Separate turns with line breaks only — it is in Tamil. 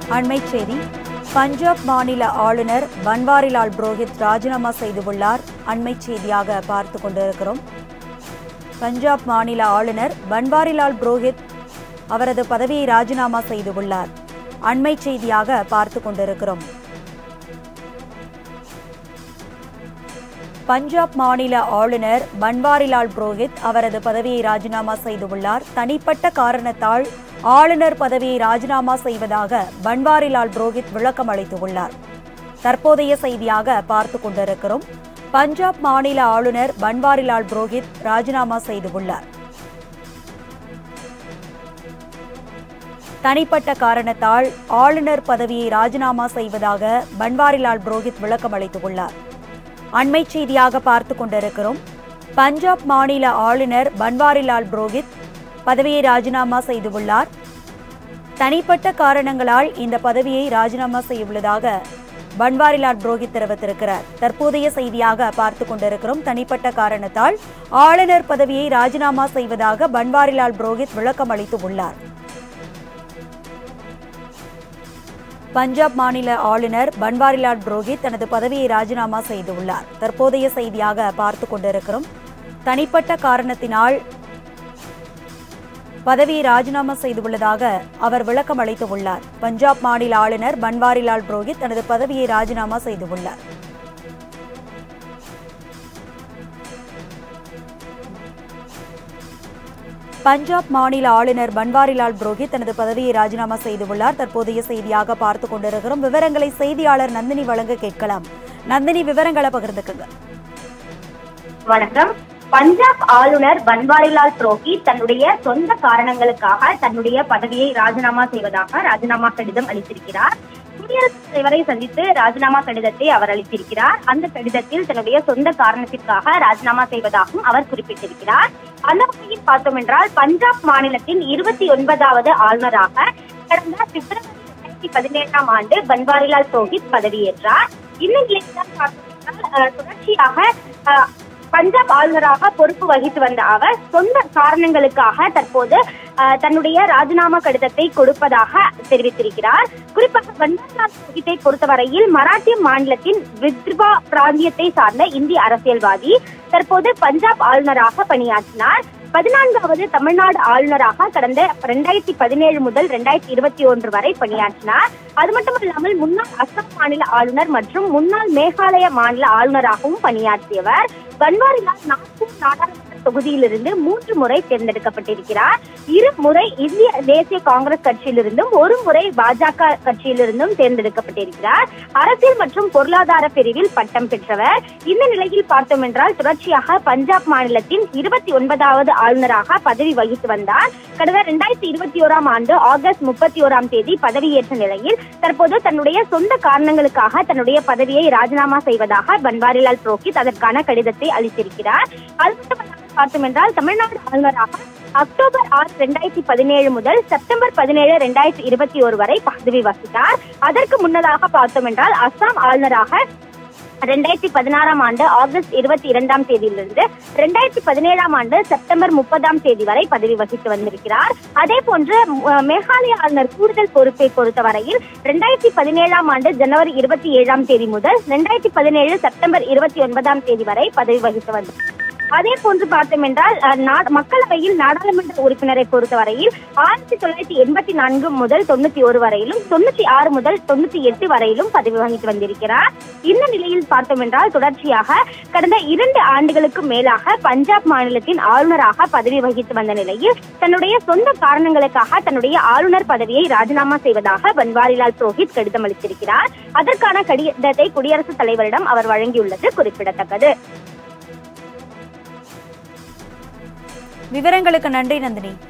அண்மைச் செய்தி பஞ்சாப் மாநில ஆளுநர் பன்வாரிலால் புரோஹித் ராஜினாமா செய்துள்ளார் அண்மைச் செய்தியாக பார்த்து கொண்டிருக்கிறோம் பஞ்சாப் மாநில ஆளுநர் பன்வாரிலால் புரோஹித் அவரது பதவியை ராஜினாமா செய்துள்ளார் அண்மைச் செய்தியாக பார்த்து கொண்டிருக்கிறோம் பஞ்சாப் மாநில ஆளுநர் பன்வாரிலால் புரோஹித் அவரது பதவியை ராஜினாமா செய்துள்ளார் தனிப்பட்ட காரணத்தால் ஆளுநர் பதவியை ராஜினாமா செய்வதாக பன்வாரிலால் புரோஹித் விளக்கம் அளித்துள்ளார் தற்போதைய செய்தியாக பார்த்து கொண்டிருக்கிறோம் பஞ்சாப் மாநில ஆளுநர் பன்வாரிலால் புரோஹித் ராஜினாமா செய்துள்ளார் தனிப்பட்ட காரணத்தால் ஆளுநர் பதவியை ராஜினாமா செய்வதாக பன்வாரிலால் புரோஹித் விளக்கம் அளித்துள்ளார் அண்மைச் செய்தியாக பார்த்து கொண்டிருக்கிறோம் பஞ்சாப் மாநில ஆளுநர் பன்வாரிலால் புரோஹித் பதவியை ராஜினாமா செய்துள்ளார் தனிப்பட்ட காரணங்களால் இந்த பதவியை ராஜினாமா செய்துள்ளதாக பன்வாரிலால் புரோஹித் தெரிவித்திருக்கிறார் தற்போதைய செய்தியாக பார்த்து கொண்டிருக்கிறோம் தனிப்பட்ட காரணத்தால் ஆளுநர் பதவியை ராஜினாமா செய்வதாக பன்வாரிலால் புரோஹித் விளக்கம் அளித்துள்ளார் பஞ்சாப் மாநில ஆளுநர் பன்வாரிலால் புரோஹித் தனது பதவியை ராஜினாமா செய்துள்ளார் தற்போதைய செய்தியாக பார்த்து கொண்டிருக்கிறோம் தனிப்பட்ட காரணத்தினால் பதவியை ராஜினாமா செய்துள்ளதாக அவர் விளக்கம் அளித்துள்ளார் பஞ்சாப் மாநில ஆளுநர் பன்வாரிலால் புரோஹித் தனது பதவியை ராஜினாமா செய்துள்ளார் பஞ்சாப் மாநில ஆளுநர் பன்வாரிலால் புரோஹித் தனது பதவியை ராஜினாமா செய்துள்ளார் தற்போதைய செய்தியாக பார்த்து கொண்டிருக்கிறோம் விவரங்களை செய்தியாளர் நந்தினி வழங்க கேட்கலாம் நந்தினி விவரங்களை பகிர்ந்துக்குங்க
வணக்கம் பஞ்சாப் ஆளுநர் பன்வாரிலால் புரோஹித் தன்னுடைய சொந்த காரணங்களுக்காக தன்னுடைய பதவியை ராஜினாமா செய்வதாக ராஜினாமா கடிதம் அளித்திருக்கிறார் குடியரசுத் தலைவரை சந்தித்து ராஜினாமா கடிதத்தை அவர் அளித்திருக்கிறார் அந்த கடிதத்தில் தன்னுடைய சொந்த காரணத்திற்காக ராஜினாமா செய்வதாகவும் அவர் குறிப்பிட்டிருக்கிறார் அந்த வகையில் பார்த்தோம் என்றால் பஞ்சாப் மாநிலத்தின் இருபத்தி ஒன்பதாவது ஆளுநராக கடந்த பிப்ரவரி இரண்டாயிரத்தி பதினேழாம் ஆண்டு பன்வாரிலால் புரோஹித் பதவியேற்றார் இந்த நிலையில்தான் பார்த்தோம் என்றால் அஹ், தொடர்ச்சியாக அஹ், பஞ்சாப் ஆளுநராக பொறுப்பு வகித்து வந்த அவர் சொந்த காரணங்களுக்காக தற்போது அஹ், தன்னுடைய ராஜினாமா கடிதத்தை கொடுப்பதாக தெரிவித்திருக்கிறார் குறிப்பாக பன்வாரிலால் புரோஹித்தை பொறுத்தவரையில் மராட்டிய மாநிலத்தின் வித்ர்பா பிராந்தியத்தை சார்ந்த இந்திய அரசியல்வாதி தற்போது பஞ்சாப் ஆளுநராக பணியாற்றினார் பதினான்காவது தமிழ்நாடு ஆளுநராக கடந்த இரண்டாயிரத்தி பதினேழு முதல் இரண்டாயிரத்தி இருபத்தி ஒன்று வரை பணியாற்றினார் அது மட்டுமல்லாமல் முன்னாள் அஸ்ஸாம் மாநில ஆளுநர் மற்றும் முன்னாள் மேகாலய மாநில ஆளுநராகவும் பணியாற்றியவர் பன்வாரிலால் நாக்பூர் நாடாளுமன்ற தொகுதியிலிருந்து மூன்று முறை தேர்ந்தெடுக்கப்பட்டிருக்கிறார் இரு முறை இந்திய தேசிய காங்கிரஸ் கட்சியிலிருந்தும் ஒரு முறை பாஜக கட்சியிலிருந்தும் தேர்ந்தெடுக்கப்பட்டிருக்கிறார் அரசியல் மற்றும் பொருளாதார பிரிவில் பட்டம் பெற்றவர் இந்த நிலையில் பார்த்தோம் என்றால் தொடர்ச்சியாக பஞ்சாப் மாநிலத்தின் இருபத்தி ஒன்பதாவது ஆளுநராக பதவி வகித்து வந்தார் கடந்த இரண்டாயிரத்தி இருபத்தி ஓராம் ஆண்டு ஆகஸ்ட் முப்பத்தி ஓராம் தேதி பதவியேற்ற நிலையில் தற்போது தன்னுடைய சொந்த காரணங்களுக்காக தன்னுடைய பதவியை ராஜினாமா செய்வதாக பன்வாரிலால் புரோஹித் அதற்கான கடிதத்தை அளித்திருக்கிறார் அது மட்டுமல்லாமல் பார்த்தோம் என்றால் தமிழ்நாடு ஆளுநராக அக்டோபர் ஆறு இரண்டாயிரத்தி பதினேழு முதல் செப்டம்பர் பதினேழு இரண்டாயிரத்தி இருபத்தி ஒரு வரை பதவி வகித்தார் அதற்கு முன்னதாக பார்த்தோம் என்றால் அஸ்ஸாம் ஆளுநராக ரெண்டாயிரத்தி பதினாறாம் ஆண்டு ஆகஸ்ட் இருபத்தி இரண்டாம் தேதியிலிருந்து ரெண்டாயிரத்தி பதினேழாம் ஆண்டு செப்டம்பர் முப்பதாம் தேதி வரை பதவி வகித்து வந்திருக்கிறார் அதே போன்று அஹ், மேகாலய ஆளுநர் கூடுதல் பொறுப்பை பொறுத்தவரையில் ரெண்டாயிரத்தி பதினேழாம் ஆண்டு ஜனவரி இருபத்தி ஏழாம் தேதி முதல் ரெண்டாயிரத்தி பதினேழு செப்டம்பர் இருபத்தி ஒன்பதாம் தேதி வரை பதவி வகித்து வந்தார் அதே போன்று பார்த்தோம் என்றால் அஹ், நா- மக்களவையில் நாடாளுமன்ற உறுப்பினரை பொறுத்தவரையில் ஆயிரத்தி தொள்ளாயிரத்தி எண்பத்தி நான்கு முதல் தொண்ணூத்தி ஒரு வரையிலும் தொண்ணூத்தி ஆறு முதல் தொண்ணூத்தி எட்டு வரையிலும் பதவி வகித்து வந்திருக்கிறார் இந்த நிலையில் பார்த்தோம் என்றால் தொடர்ச்சியாக கடந்த இரண்டு ஆண்டுகளுக்கு மேலாக பஞ்சாப் மாநிலத்தின் ஆளுநராக பதவி வகித்து வந்த நிலையில் தன்னுடைய சொந்த காரணங்களுக்காக தன்னுடைய ஆளுநர் பதவியை ராஜினாமா செய்வதாக பன்வாரிலால் புரோஹித் கடிதம் அளித்திருக்கிறார் அதற்கான கடிதத்தை குடியரசுத் தலைவரிடம் அவர் வழங்கியுள்ளது குறிப்பிடத்தக்கது
விவரங்களுக்கு நன்றி நந்தினி